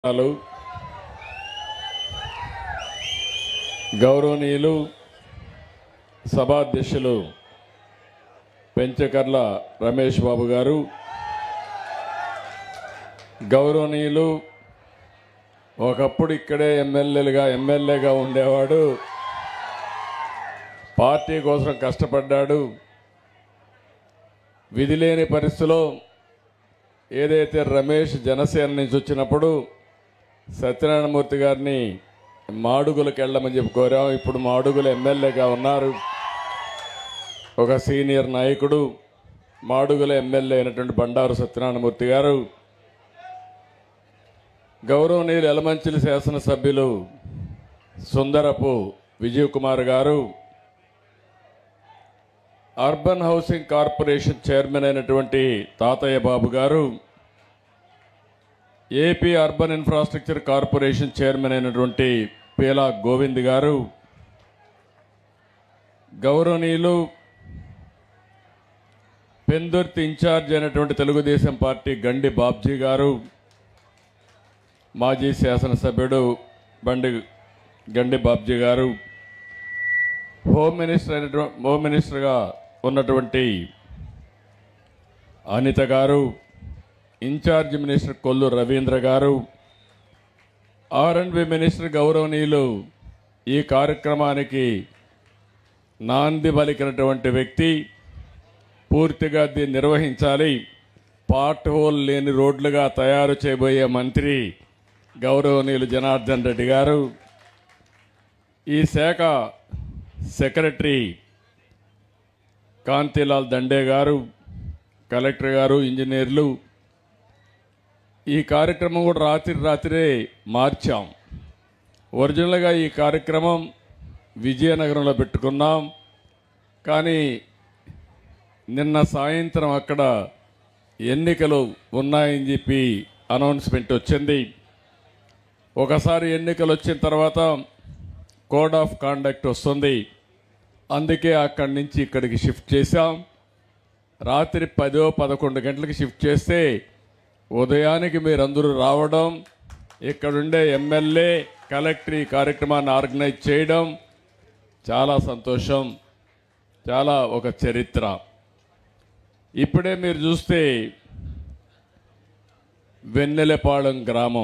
లు గౌరవనీయులు సభాధ్యక్షులు పెంచకర్ల రమేష్ బాబు గారు గౌరవనీయులు ఒకప్పుడు ఇక్కడే ఎమ్మెల్యేలుగా ఎమ్మెల్యేగా ఉండేవాడు పార్టీ కోసం కష్టపడ్డాడు విధి లేని పరిస్థితిలో ఏదైతే రమేష్ జనసేన నుంచి వచ్చినప్పుడు సత్యనారాయణమూర్తి గారిని మాడుగులకు వెళ్ళమని చెప్పి కోరాం ఇప్పుడు మాడుగులు ఎమ్మెల్యేగా ఉన్నారు ఒక సీనియర్ నాయకుడు మాడుగుల ఎమ్మెల్యే అయినటువంటి బండారు సత్యనారాయణమూర్తి గారు గౌరవనీయులు ఎలమంచిలి శాసనసభ్యులు సుందరపు విజయ్ కుమార్ గారు అర్బన్ హౌసింగ్ కార్పొరేషన్ చైర్మన్ అయినటువంటి Tatayya Babu garu AP urban infrastructure corporation chairman అయినటువంటి పీలా గోవింద్ గారు గౌరవనీయులు పెందుర్తి ఇన్ఛార్జ్ అయినటువంటి తెలుగుదేశం పార్టీ గండి బాబ్జీ గారు మాజీ శాసనసభ్యుడు బండి గండి బాబ్జీ గారు హోమ్ మినిస్టర్ అయినటువంటి హోమ్ మినిస్టర్గా ఉన్నటువంటి అనిత గారు ఇన్ఛార్జ్ మినిస్టర్ కొల్లు రవీంద్ర గారు ఆర్ అండ్ బి మినిస్టర్ గౌరవనీయులు ఈ కార్యక్రమానికి నాంది పలికినటువంటి వ్యక్తి పూర్తిగా దీన్ని నిర్వహించాలి పార్ట్ హోల్ లేని రోడ్లుగా తయారు చేయబోయే మంత్రి గౌరవనీయులు జనార్దన్ రెడ్డి గారు ఈ శాఖ సెక్రటరీ కాంతిలాల్ దండే గారు కలెక్టర్ గారు ఇంజనీర్లు ఈ కార్యక్రమం కూడా రాత్రి రాత్రే మార్చాం ఒరిజినల్గా ఈ కార్యక్రమం విజయనగరంలో పెట్టుకున్నాం కానీ నిన్న సాయంత్రం అక్కడ ఎన్నికలు ఉన్నాయని చెప్పి అనౌన్స్మెంట్ వచ్చింది ఒకసారి ఎన్నికలు వచ్చిన తర్వాత కోడ్ ఆఫ్ కాండక్ట్ వస్తుంది అందుకే అక్కడి నుంచి ఇక్కడికి షిఫ్ట్ చేశాం రాత్రి పదో పదకొండు గంటలకు షిఫ్ట్ చేస్తే ఉదయానికి మీరందరూ రావడం ఇక్కడుండే ఎమ్మెల్యే కలెక్టర్ ఈ కార్యక్రమాన్ని ఆర్గనైజ్ చేయడం చాలా సంతోషం చాలా ఒక చరిత్ర ఇప్పుడే మీరు చూస్తే వెన్నెలపాళెం గ్రామం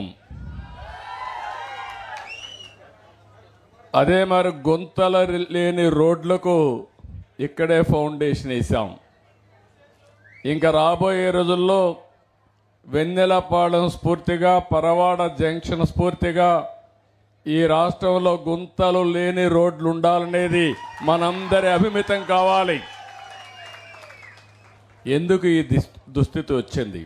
అదే మరి గుంతల లేని రోడ్లకు ఇక్కడే ఫౌండేషన్ వేసాం ఇంకా రాబోయే రోజుల్లో వెన్నెలపాలెం స్ఫూర్తిగా పరవాడ జంక్షన్ స్ఫూర్తిగా ఈ రాష్ట్రంలో గుంతలు లేని రోడ్లు ఉండాలనేది మనందరి అభిమితం కావాలి ఎందుకు ఈ దిస్- దుస్థితి వచ్చింది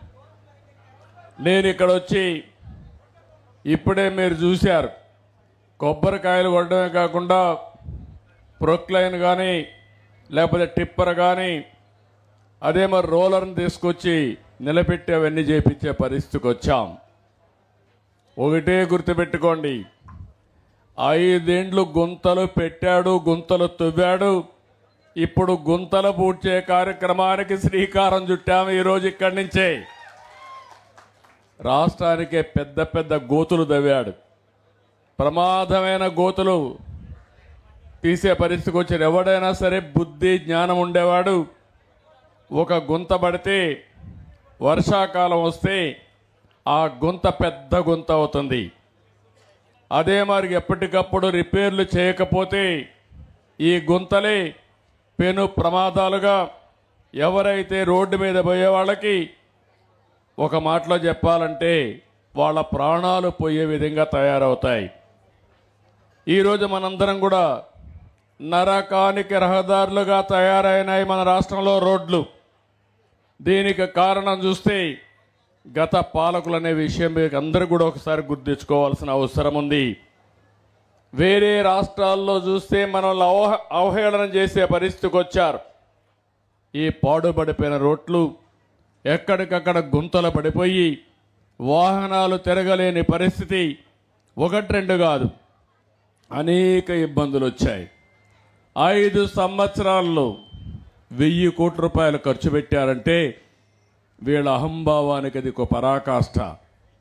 నేను ఇక్కడ వచ్చి ఇప్పుడే మీరు చూశారు కొబ్బరికాయలు కొట్టడమే కాకుండా ప్రొక్లైన్ కానీ లేకపోతే టిప్పర్ కానీ అదే మరి రోలర్ని తీసుకొచ్చి నిలబెట్టి అవన్నీ చేపించే పరిస్థితికి వచ్చాం ఒకటే గుర్తుపెట్టుకోండి ఐదేండ్లు గుంతలు పెట్టాడు గుంతలు తువ్వాడు ఇప్పుడు గుంతలు పూడ్చే కార్యక్రమానికి శ్రీకారం చుట్టాము ఈరోజు ఇక్కడి నుంచే రాష్ట్రానికే పెద్ద పెద్ద గోతులు తవ్వాడు ప్రమాదమైన గోతులు తీసే పరిస్థితికి వచ్చారు ఎవడైనా సరే బుద్ధి జ్ఞానం ఉండేవాడు ఒక గుంత పడితే వర్షాకాలం వస్తే ఆ గుంత పెద్ద గుంత అవుతుంది అదే మరి ఎప్పటికప్పుడు రిపేర్లు చేయకపోతే ఈ గుంతలే పెను ప్రమాదాలుగా ఎవరైతే రోడ్డు మీద పోయే వాళ్ళకి ఒక మాటలో చెప్పాలంటే వాళ్ళ ప్రాణాలు పోయే విధంగా తయారవుతాయి ఈరోజు మనందరం కూడా నరకానికి రహదారులుగా తయారైనాయి మన రాష్ట్రంలో రోడ్లు దీనికి కారణం చూస్తే గత పాలకులు అనే విషయం మీకు అందరూ కూడా ఒకసారి గుర్తించుకోవాల్సిన అవసరం ఉంది వేరే రాష్ట్రాల్లో చూస్తే మనల్ని అవహ అవహేళన చేసే పరిస్థితికి వచ్చారు ఈ పాడుపడిపోయిన రోడ్లు ఎక్కడికక్కడ గుంతలు పడిపోయి వాహనాలు తిరగలేని పరిస్థితి ఒకటి రెండు కాదు అనేక ఇబ్బందులు వచ్చాయి ఐదు సంవత్సరాల్లో వెయ్యి కోట్ల రూపాయలు ఖర్చు పెట్టారంటే వీళ్ళ అహంభావానికి అది ఒక పరాకాష్ట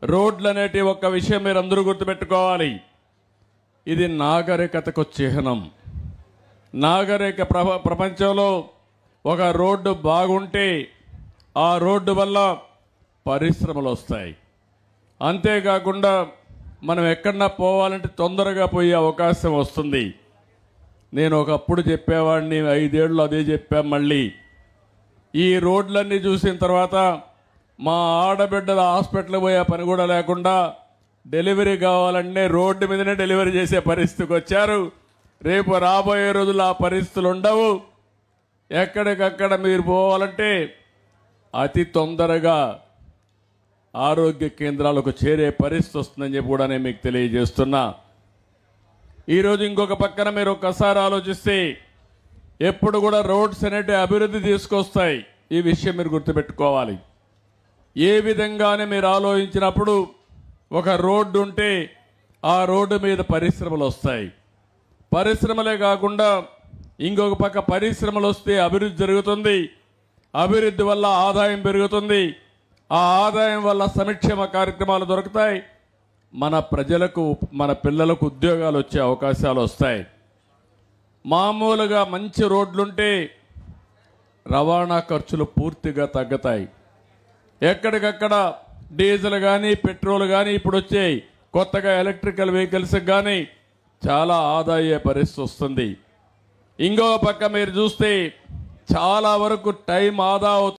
రోడ్లు అనేటి ఒక్క విషయం మీరు అందరూ గుర్తుపెట్టుకోవాలి ఇది నాగరికతకు చిహ్నం నాగరిక ప్రప ప్రపంచంలో ఒక రోడ్డు బాగుంటే ఆ రోడ్డు వల్ల పరిశ్రమలు వస్తాయి అంతేకాకుండా మనం ఎక్కడన్నా పోవాలంటే తొందరగా పోయే అవకాశం వస్తుంది నేను ఒకప్పుడు చెప్పేవాడిని ఐదేళ్ళు అదే చెప్పాం మళ్ళీ ఈ రోడ్లన్నీ చూసిన తర్వాత మా ఆడబిడ్డల హాస్పిటల్ పోయే పని కూడా లేకుండా డెలివరీ కావాలంటే రోడ్డు మీదనే డెలివరీ చేసే పరిస్థితికి వచ్చారు రేపు రాబోయే రోజులు ఆ పరిస్థితులు ఉండవు ఎక్కడికక్కడ మీరు పోవాలంటే అతి తొందరగా ఆరోగ్య కేంద్రాలకు చేరే పరిస్థితి వస్తుందని చెప్పి కూడా నేను మీకు తెలియజేస్తున్నా ఈరోజు ఇంకొక పక్కన మీరు ఒక్కసారి ఆలోచిస్తే ఎప్పుడు కూడా రోడ్స్ అనేటి అభివృద్ధి తీసుకొస్తాయి ఈ విషయం మీరు గుర్తుపెట్టుకోవాలి ఏ విధంగానే మీరు ఆలోచించినప్పుడు ఒక రోడ్డు ఉంటే ఆ రోడ్డు మీద పరిశ్రమలు వస్తాయి పరిశ్రమలే కాకుండా ఇంకొక పక్క పరిశ్రమలు వస్తే అభివృద్ధి జరుగుతుంది అభివృద్ధి వల్ల ఆదాయం పెరుగుతుంది ఆ ఆదాయం వల్ల సంక్షేమ కార్యక్రమాలు దొరుకుతాయి మన ప్రజలకు మన పిల్లలకు ఉద్యోగాలు వచ్చే అవకాశాలు వస్తాయి మామూలుగా మంచి రోడ్లుంటే రవాణా ఖర్చులు పూర్తిగా తగ్గుతాయి ఎక్కడికక్కడ డీజిల్ కానీ పెట్రోల్ కానీ ఇప్పుడు వచ్చాయి కొత్తగా ఎలక్ట్రికల్ వెహికల్స్ కానీ చాలా ఆదాయ పరిస్థితి వస్తుంది ఇంకో పక్క మీరు చూస్తే చాలా వరకు టైం ఆదా అవుతుంది